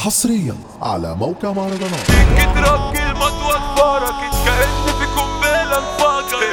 حصريا على موقع مهرجانات ترك المطوة كبارك كأن في قنبلة انفجر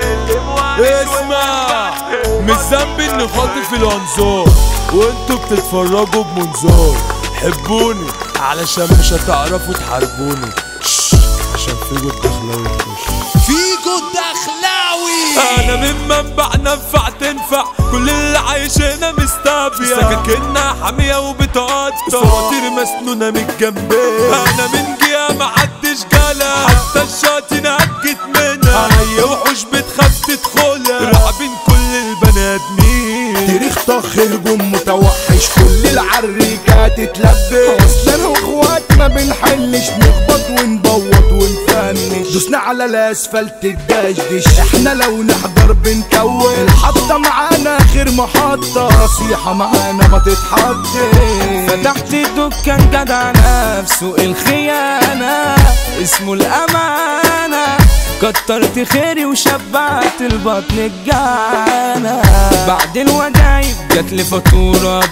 اسمع مش ذنبي اني خاطي في الانظار وانتوا بتتفرجوا بمنظار حبوني علشان مش هتعرفوا تحاربوني شش، عشان فيجو الدخلاوي يخش فيجو الدخلاوي انا من منبع نفع تنفع كل اللي عايش هنا مستابية سكاكينها حامية وبتقطع سواتير مسنونة من الجنبين انا من جهة محدش جالها حتى الشاطين هجت منها عليا وحوش بتخاف تدخلها رعبين كل البني ادمين تاريخ طخ هجوم متوحش كل العريكات تتلبس اصلا واخوات ما بنحلش نخبط ونبوط ونفنش دوسنا على الاسفلت الدشدش احنا لو نحضر بنكون الحطة معانا اخر محطة نصيحة معانا ما تتحطش فتحت دكان جدع نفسه الخيانة اسمه الأمانة كترت خيري وشبعت البطن الجعانة بعد الوجايب جات لي فاتورة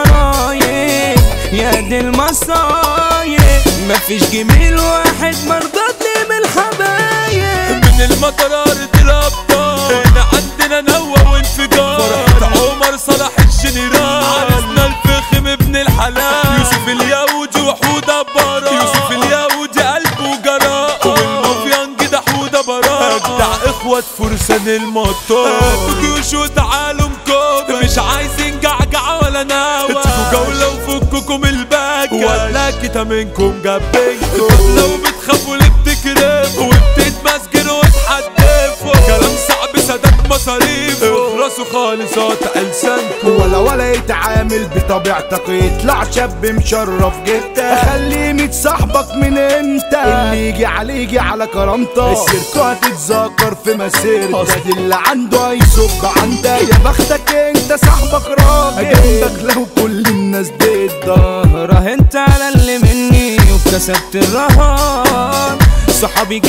بالضرايب يا دي المصايب مفيش جميل واحد مرضت لي من الحبايب من المطرار الابطال هنا عندنا نوى وانفجار فرحة عمر صلاح الجنرال عرسنا الفخم ابن الحلال يوسف اليهودي وحودة برا يوسف اليهودي قلبه جراء والمافيان جدا حودة برا اجدع اخوة فرسان المطار جيوش وتعالوا مكوبة مش عايزين جعجع ولا ناوى ادخلوا جولة وفككم الباكة ولا كده منكم جابينكم طب لو بتخافوا ليه بتكرفوا وبتتمسكروا وتحدفوا كلام صعب سداد مصاريف اخرسوا خالصات لسانكم ولا ولا يتعامل بطبيعتك يطلع شاب مشرف جدا خليه ميت صاحبك من انت اللي يجي عليه يجي على كرامتك السيركو هتتذكر في مسيرتك اصل اللي عنده هيصب عندك يا بختك انت صاحبك راجل جنبك لو كل الناس ضدك راهنت على اللي مني وكسبت الرهان صحابي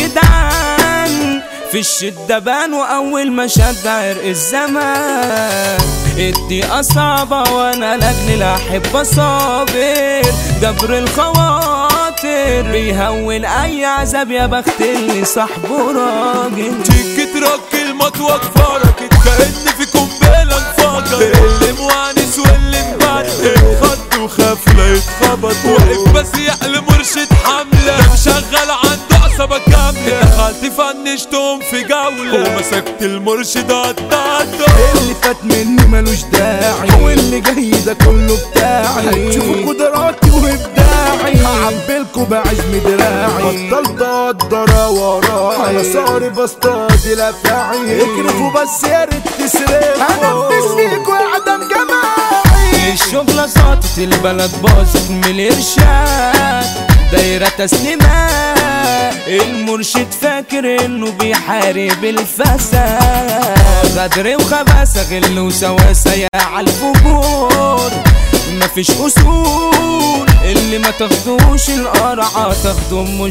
جدعان في الشدة بان وأول ما شد عرق الزمان الدقيقة صعبة وأنا لأجل لا أحب أصابر جبر الخواطر بيهون أي عذاب يا بخت اللي صاحبه راجل تيجي ترك المطوة كفركت كأن في قنبلة انفجر اللي موانس واللي مبدل اتخض وخاف لا يتخبط وقف بسيح لمرشد حملة ده مشغل عنده عصبة كاملة دخلت فنشتهم في جولة ومسكت المرشد قطعته اللي فات مني ملوش داعي واللي جاي ده كله بتاعي هتشوفوا قدراتي وابداعي هعبلكوا بعزم دراعي بطلت اقدر وراي انا صاري بصطاد الافاعي اكرفوا بس يا ريت تسرقوا انا فيكوا اعدام جماعي الشغلة ساطت البلد باظت من الإرشاد دايرة تسليمات المرشد فاكر انه بيحارب الفساد غدر وخباثة غل وسواسة يا عالفجور مفيش اصول اللي ما تاخدوش القرعة تاخدوا ام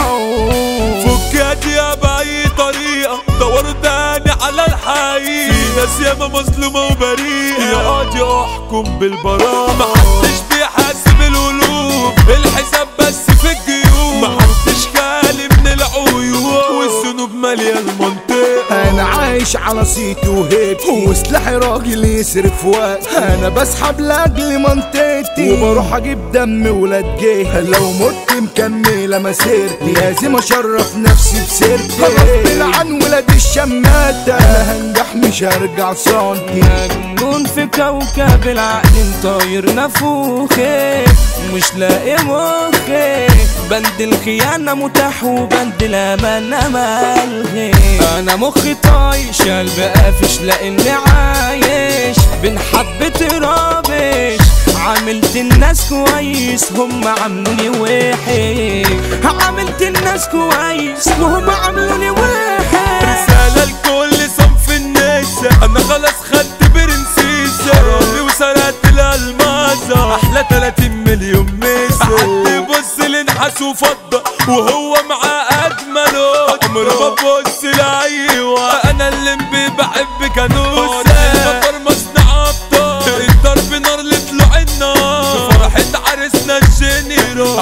الشعور فكات يا بأي طريقة دوروا تاني على الحقيقة في ناس ياما مظلومة وبريئة يا قاضي احكم بالبراءة محدش بيحاسب القلوب الحساب بس في الجيوب محدش خالي من العيوب والذنوب مالية المنطقة انا عايش على صيتي وهيبتي وسلاحي راجل يصرف وقت انا بسحب لاجل منطقتي وبروح اجيب دم ولاد جه لو مت مكمله مسيرتي لازم اشرف نفسي بسيرتي غصب عن ولاد الشماتة انا هنجح مش هرجع سنتي مجنون في كوكب العقل طاير نفوخي مش لاقي مخي بند الخيانة متاح وبند الأمانة ملغي أنا مخي طايش قلبي قافش لأني عايش بين حبة رابش عاملت الناس كويس هم عاملوني وحش عاملت الناس كويس وهم عاملوني وحش رسالة لكل صنف الناس انا خلاص خدت برنسيسة حرامي وسرقت الالماسة احلى 30 مليون ميسة حد يبص لنحاس وفضة وهو معاه اجمل قط. عمر ما ببص لايوه انا اللي بحب كانوسة المطر مصنع ابطال الضرب نار لطلوع النار فرحة عرسنا الجنرال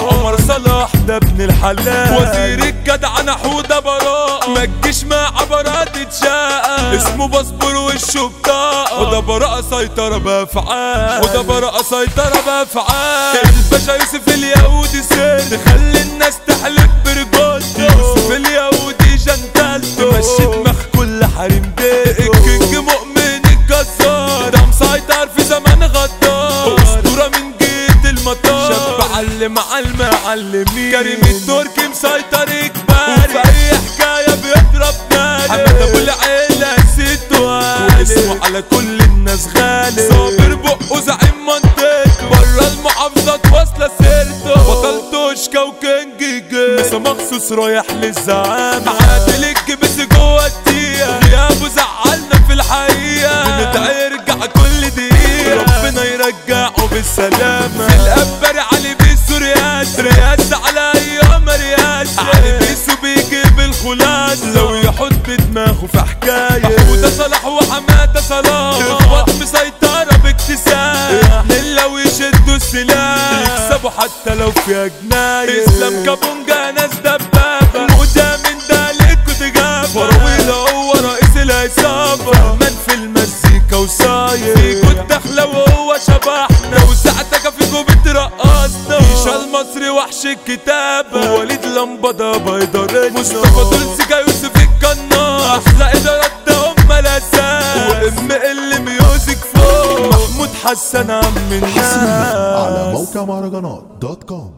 صلاح ده ابن الحلال وزير الجدع حودة براءة ما تجيش مع عبرات تشاقة اسمه باسبور وشه بطاقة وده براءة سيطرة بأفعال وده براءة سيطرة بأفعال الباشا يوسف اليهودي سر تخلي الناس تحلف برجولته يوسف اليهودي جنتلته تمشي دماغ كل حريم بيت الكينج مؤمن الجزار ده مسيطر في زمان غدار اسطورة من جيت المطار شاب علم على المعلمين كريم التركي مسيطر اجباري وفي اي حكاية بيضرب ناري حمد ابو العيلة ست واسمه على كل الناس غالي صابر بقه زعيم منطقته برا المحافظات واصلة سيرته بطل توشكا وكينج جي مسا مخصوص رايح للزعامة عادل الكبس جوه الدقيقة غيابه زعلنا في الحقيقة بندعي يرجع كل دقيقة ربنا يرجعه بالسلامة الأبر علي بيسو رياس رياس على أيام رياس علي بيسو بيجيب الخلاص لو يحط دماغه في حكاية حمودة صلاح وحمادة صلاح اخوات مسيطرة باكتساب اتنين لو يشدوا السلاح يكسبوا حتى لو فيها جناية اسلام كابونجا ناس دبابة وده من ده ليكوا تجابة فراويل هو رئيس العصابة فهمان في المزيكا وصاير فيكوا الدخلة وهو شبحنا وساعتك فيكوا بترقصنا ايشا المصري وحش الكتابة ووليد لمبة بيضرنا مصطفى دولسي يوسف القناص احلى ادارات ده هم الاساس وام ال ميوزك فوق محمود حسن عم الناس على موقع مهرجانات دوت كوم